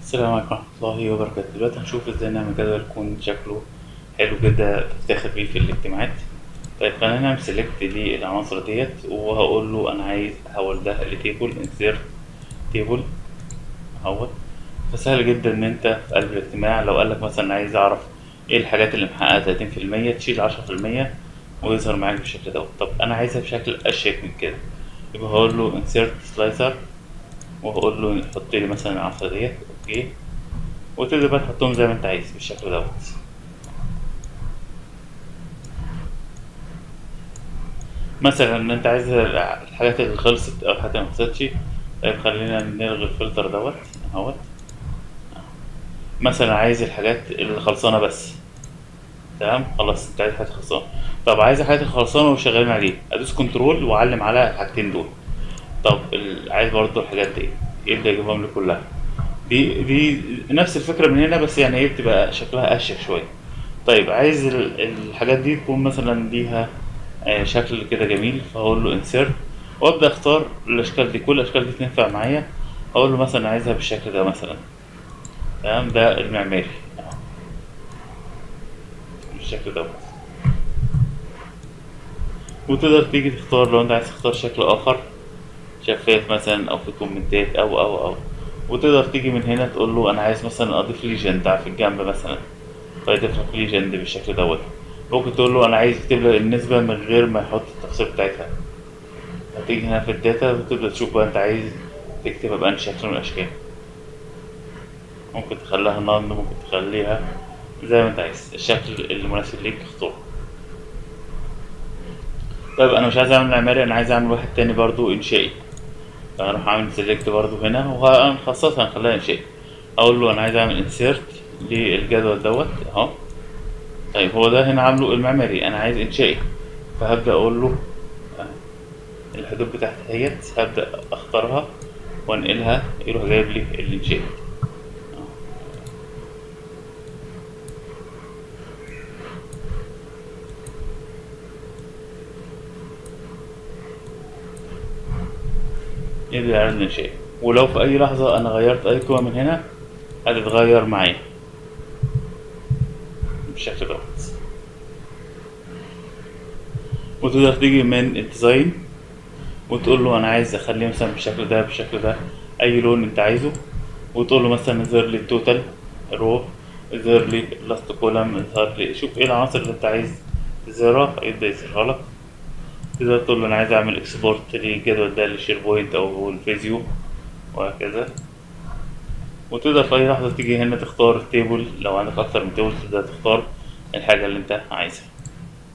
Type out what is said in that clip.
السلام عليكم ورحمة الله وبركاته دلوقتي هنشوف ازاي نعمل جدول يكون شكله حلو كده تفتخر بيه في الاجتماعات طيب خلينا نعمل سيلكت للعناصر ديت وهقول له انا عايز احول ده لتيبل انسيرت تيبل اهوت فسهل جدا ان انت في قلب الاجتماع لو قالك مثلا عايز اعرف ايه الحاجات اللي محققة تلاتين في المية تشيل عشرة في المية ويظهر معاك بالشكل دوت طب انا عايزها بشكل اشيك من كده يبقى هقول له انسيرت سلايسر وهقول له حط لي مثلا العصا ديت اوكي وتقدر بقى تحطهم زي ما انت عايز بالشكل دوت مثلا انت عايز الحاجات اللي خلصت او الحاجات اللي ما خلصتش طيب خلينا نلغي الفلتر دوت اهوت مثلا عايز الحاجات اللي خلصانه بس تمام خلاص انت عايز حاجات خلصانه طب عايز الحاجات الخلصانه وشغالين عليه ادوس كنترول واعلم على الحاجتين دول طب ال- عايز برضه الحاجات دي يبدا يجيبهم لي كلها دي دي نفس الفكره من هنا بس يعني ايه بتبقى شكلها اشيك شويه طيب عايز ال- الحاجات دي تكون مثلا ليها آه، شكل كده جميل فهقول له انسيرت وابدا اختار الاشكال دي كل الاشكال دي تنفع معايا اقول له مثلا عايزها بالشكل ده مثلا تمام ده المعماري أهو. بالشكل دوت وتقدر تيجي تختار لو انت عايز تختار شكل اخر شفاف مثلا او في كومنتات او او او وتقدر تيجي من هنا تقول له انا عايز مثلا اضيف ليجند في الجنب مثلا فيضيف لك ليجند بالشكل دوت ممكن تقول له انا عايز يكتب لك النسبة من غير ما يحط التفاصيل بتاعتها هتيجي هنا في الداتا وتبدأ تشوف بقى انت عايز تكتبها بأنهي شكل من الأشكال ممكن تخليها نان ممكن تخليها زي ما انت عايز الشكل اللي مناسب ليك اختاره طيب انا مش عايز اعمل معماري انا عايز اعمل واحد تاني برضو انشائي فهروح اعمل سيلكت برضو هنا وهنخصصها هنخليها انشائي اقول له انا عايز اعمل انسيرت للجدول دوت اهو طيب هو ده هنا عامله المعماري انا عايز انشائي فهبدا اقول له آه، الحدود بتاعتي اهيت هبدا اختارها وانقلها يروح جايب لي الانشائي يبدأ يعرض لي شيء ولو في أي لحظة أنا غيرت أي قيمة من هنا هتتغير معايا بالشكل دوت وتقدر تيجي من الديزاين وتقول له أنا عايز أخليه مثلا بالشكل ده بالشكل ده أي لون أنت عايزه وتقول له مثلا اظهر لي التوتال رو اظهر لي لاست كولم اظهر لي شوف ايه العناصر اللي انت عايز تظهرها يبدأ يظهرها لك تقدر تقول له انا عايز اعمل اكسبورت للجدول ده للشير بوينت او الفيزيو وهكذا وتقدر في اي لحظة تيجي هنا تختار التيبل لو عندك اكتر من تيبل تقدر تختار الحاجة اللي انت عايزها